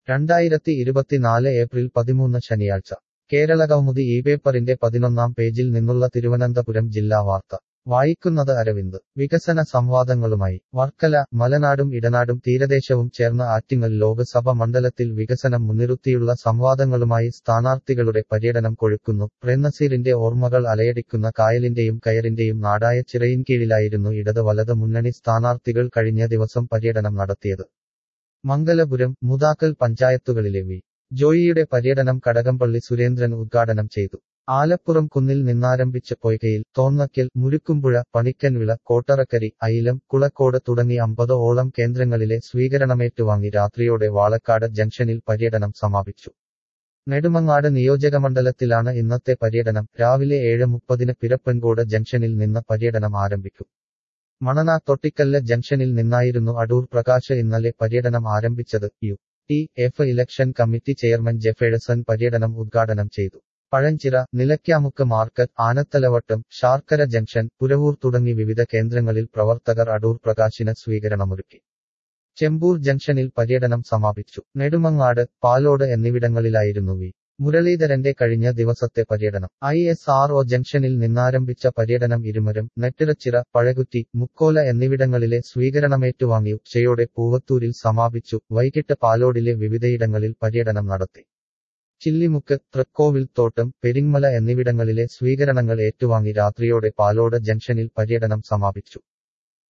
രണ്ടായിരത്തി ഇരുപത്തിനാല് ഏപ്രിൽ പതിമൂന്ന് ശനിയാഴ്ച കേരള കൗമുദി ഈ പേപ്പറിന്റെ പതിനൊന്നാം പേജിൽ നിന്നുള്ള തിരുവനന്തപുരം ജില്ലാ വാർത്ത വായിക്കുന്നത് അരവിന്ദ് വികസന സംവാദങ്ങളുമായി വർക്കല മലനാടും ഇടനാടും തീരദേശവും ചേർന്ന ആറ്റിങ്ങൽ ലോക്സഭ മണ്ഡലത്തിൽ വികസനം മുൻനിർത്തിയുള്ള സംവാദങ്ങളുമായി സ്ഥാനാർത്ഥികളുടെ പര്യടനം കൊഴുക്കുന്നു പ്രേംനസീറിന്റെ ഓർമ്മകൾ അലയടിക്കുന്ന കായലിന്റെയും കയറിന്റെയും നാടായ ചിറയിൻകീഴിലായിരുന്നു ഇടത് വലത് മുന്നണി സ്ഥാനാർത്ഥികൾ കഴിഞ്ഞ ദിവസം പര്യടനം നടത്തിയത് മംഗലപുരം മുതാക്കൽ പഞ്ചായത്തുകളിലെ വി ജോയിയുടെ പര്യടനം കടകംപള്ളി സുരേന്ദ്രൻ ഉദ്ഘാടനം ചെയ്തു ആലപ്പുറം കുന്നിൽ നിന്നാരംഭിച്ച പൊയ്കയിൽ തോന്നക്കൽ മുരുക്കുംപുഴ പണിക്കൻവിള കോട്ടറക്കരി അയിലം കുളക്കോട് തുടങ്ങി അമ്പത് ഓളം കേന്ദ്രങ്ങളിലെ സ്വീകരണമേറ്റുവാങ്ങി രാത്രിയോടെ വാളക്കാട് ജംഗ്ഷനിൽ പര്യടനം സമാപിച്ചു നെടുമങ്ങാട് നിയോജകമണ്ഡലത്തിലാണ് ഇന്നത്തെ പര്യടനം രാവിലെ ഏഴ് മുപ്പതിന് പിരപ്പൻകോട് ജംഗ്ഷനിൽ നിന്ന് പര്യടനം ആരംഭിക്കും മണന തൊട്ടിക്കല്ല് ജംഗ്ഷനിൽ നിന്നായിരുന്നു അടൂർ പ്രകാശ് ഇന്നലെ പര്യടനം ആരംഭിച്ചത് U D F election committee chairman Jefferson പര്യടനം ഉദ്ഘാടനം ചെയ്തു പഴഞ്ചിറ നിലയ്ക്കാമുക്ക് മാർക്കറ്റ് ആനത്തലവട്ടം ശാർക്കര ജംഗ്ഷൻ പുരവൂർ തുടങ്ങി വിവിധ കേന്ദ്രങ്ങളിൽ പ്രവർത്തകർ അടൂർ പ്രകാശിന് സ്വീകരണമൊരുക്കി ചെമ്പൂർ ജംഗ്ഷനിൽ പര്യടനം സമാപിച്ചു നെടുമങ്ങാട് പാലോട് എന്നിവിടങ്ങളിലായിരുന്നു വി മുരളീധരന്റെ കഴിഞ്ഞ ദിവസത്തെ പര്യടനം ഐ എസ് ആർ ഒ ജംഗ്ഷനിൽ നിന്നാരംഭിച്ച പര്യടനം ഇരുമരം നെട്ടിറച്ചിറ പഴകുറ്റി മുക്കോല എന്നിവിടങ്ങളിലെ സ്വീകരണമേറ്റുവാങ്ങി ഉച്ചയോടെ പൂവത്തൂരിൽ സമാപിച്ചു വൈകിട്ട് പാലോടിലെ വിവിധയിടങ്ങളിൽ പര്യടനം നടത്തി ചില്ലിമുക്ക് തൃക്കോവിൽ തോട്ടം പെരിങ്ങമല എന്നിവിടങ്ങളിലെ സ്വീകരണങ്ങൾ ഏറ്റുവാങ്ങി രാത്രിയോടെ പാലോട് ജംഗ്ഷനിൽ പര്യടനം സമാപിച്ചു